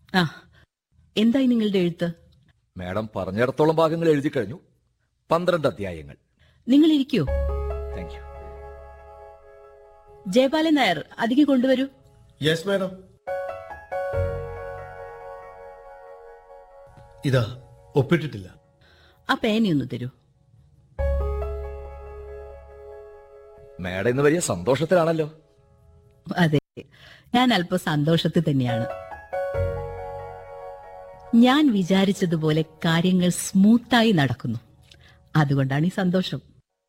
ആ എന്തായി നിങ്ങളുടെ എഴുത്ത് മാഡം പറഞ്ഞിടത്തോളം ഭാഗങ്ങൾ എഴുതി കഴിഞ്ഞു പന്ത്രണ്ട് അധ്യായങ്ങൾ നിങ്ങൾ ഇരിക്കൂ താങ്ക് യു ജയപാലൻ നായർ അധികം കൊണ്ടുവരൂ യെസ് മാഡം ഇതാ ഒപ്പിട്ടിട്ടില്ല ആ പേനയൊന്ന് തരൂ മാഡം ഇന്ന് വലിയ സന്തോഷത്തിലാണല്ലോ അതെ ഞാൻ അല്പ സന്തോഷത്തിൽ തന്നെയാണ് ഞാൻ വിചാരിച്ചതുപോലെ കാര്യങ്ങൾ സ്മൂത്തായി നടക്കുന്നു അതുകൊണ്ടാണ് ഈ സന്തോഷം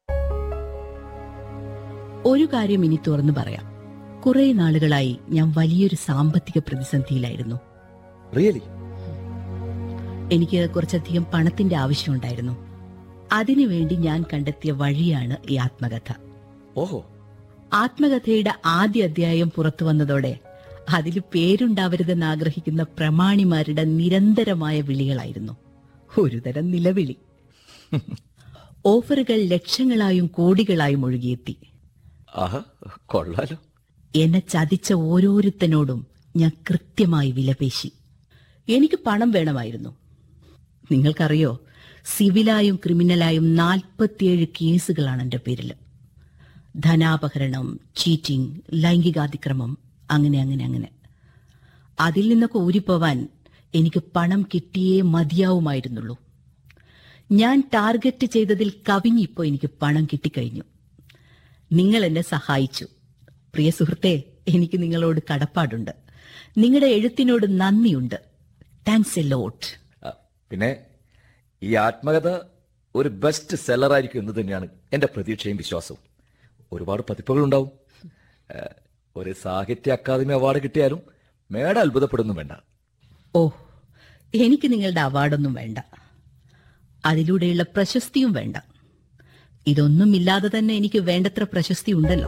ഒരു കാര്യം ഇനി തുറന്നു പറയാം കുറെ നാളുകളായി ഞാൻ വലിയൊരു സാമ്പത്തിക പ്രതിസന്ധിയിലായിരുന്നു റിയലി എനിക്ക് കുറച്ചധികം പണത്തിന്റെ ആവശ്യമുണ്ടായിരുന്നു അതിനുവേണ്ടി ഞാൻ കണ്ടെത്തിയ വഴിയാണ് ഈ ആത്മകഥ ഓഹോ ആത്മകഥയുടെ ആദ്യ അധ്യായം പുറത്തു വന്നതോടെ അതിൽ പേരുണ്ടാവരുതെന്ന് ആഗ്രഹിക്കുന്ന പ്രമാണിമാരുടെ നിരന്തരമായ വിളികളായിരുന്നു ഒരുതരം നിലവിളി ഓഫറുകൾ ലക്ഷങ്ങളായും കോടികളായും ഒഴുകിയെത്തി ആഹാ കൊള്ളാലോ എന്നെ ചതിച്ച ഓരോരുത്തനോടും ഞാൻ കൃത്യമായി വിലപേശി എനിക്ക് പണം വേണമായിരുന്നു നിങ്ങൾക്കറിയോ സിവിലായും ക്രിമിനലായും നാൽപ്പത്തിയേഴ് കേസുകളാണ് എന്റെ പേരിൽ ധനാപഹരണം ചീറ്റിംഗ് ലൈംഗികാതിക്രമം അങ്ങനെ അങ്ങനെ അങ്ങനെ അതിൽ നിന്നൊക്കെ ഊരിപ്പോവാൻ എനിക്ക് പണം കിട്ടിയേ മതിയാവുമായിരുന്നുള്ളൂ ഞാൻ ടാർഗറ്റ് ചെയ്തതിൽ കവിഞ്ഞിപ്പോ എനിക്ക് പണം കിട്ടിക്കഴിഞ്ഞു നിങ്ങൾ എന്നെ സഹായിച്ചു പ്രിയ സുഹൃത്തെ എനിക്ക് നിങ്ങളോട് കടപ്പാടുണ്ട് നിങ്ങളുടെ എഴുത്തിനോട് നന്ദിയുണ്ട് താങ്ക്സ് എ ലോട്ട് ആ, പിന്നെ ഈ ആത്മകഥ ഒരു ബെസ്റ്റ് സെല്ലർ ആയിരിക്കും എന്ന് തന്നെയാണ് എന്റെ പ്രതീക്ഷയും വിശ്വാസവും ഒരുപാട് പതിപ്പുകൾ ഉണ്ടാവും ആ, ഒരു സാഹിത്യ അക്കാദമി അവാർഡ് കിട്ടിയാലും മേഡം അത്ഭുതപ്പെടുന്നു വേണ്ട ഓ എനിക്ക് നിങ്ങളുടെ അവാർഡൊന്നും വേണ്ട അതിലൂടെയുള്ള പ്രശസ്തിയും വേണ്ട ഇതൊന്നും ഇല്ലാതെ തന്നെ എനിക്ക് വേണ്ടത്ര പ്രശസ്തി ഉണ്ടല്ലോ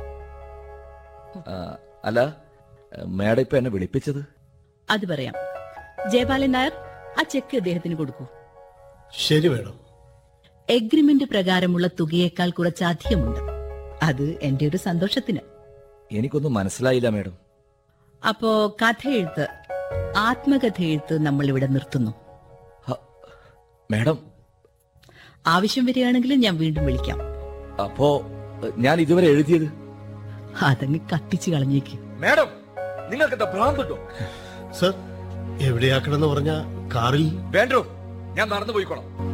ആ, അല്ല മേഡം ഇപ്പൊ എന്നെ വിളിപ്പിച്ചത് അത് പറയാം ജയപാലൻ നായർ ആ ചെക്ക് അദ്ദേഹത്തിന് കൊടുക്കൂ ശരി മാഡം എഗ്രിമെന്റ് പ്രകാരമുള്ള തുകയേക്കാൾ കുറച്ചധികമുണ്ട് അത് എന്റെ ഒരു സന്തോഷത്തിന് എനിക്കൊന്നും മനസ്സിലായില്ല മേഡം അപ്പോ കഥ എഴുത്ത് ആത്മകഥ എഴുത്ത് നമ്മൾ ഇവിടെ നിർത്തുന്നു ഹ, മേഡം ആവശ്യം വരികയാണെങ്കിൽ ഞാൻ വീണ്ടും വിളിക്കാം അപ്പോ ഞാൻ ഇതുവരെ എഴുതിയത് അതങ്ങ് കത്തിച്ചു കളഞ്ഞേക്ക് മേഡം നിങ്ങൾക്ക് എന്താ ഭ്രാന്തുണ്ടോ സർ എവിടെയാക്കണമെന്ന് പറഞ്ഞ കാറിൽ വേണ്ടോ ഞാൻ നടന്നു പോയിക്കോളാം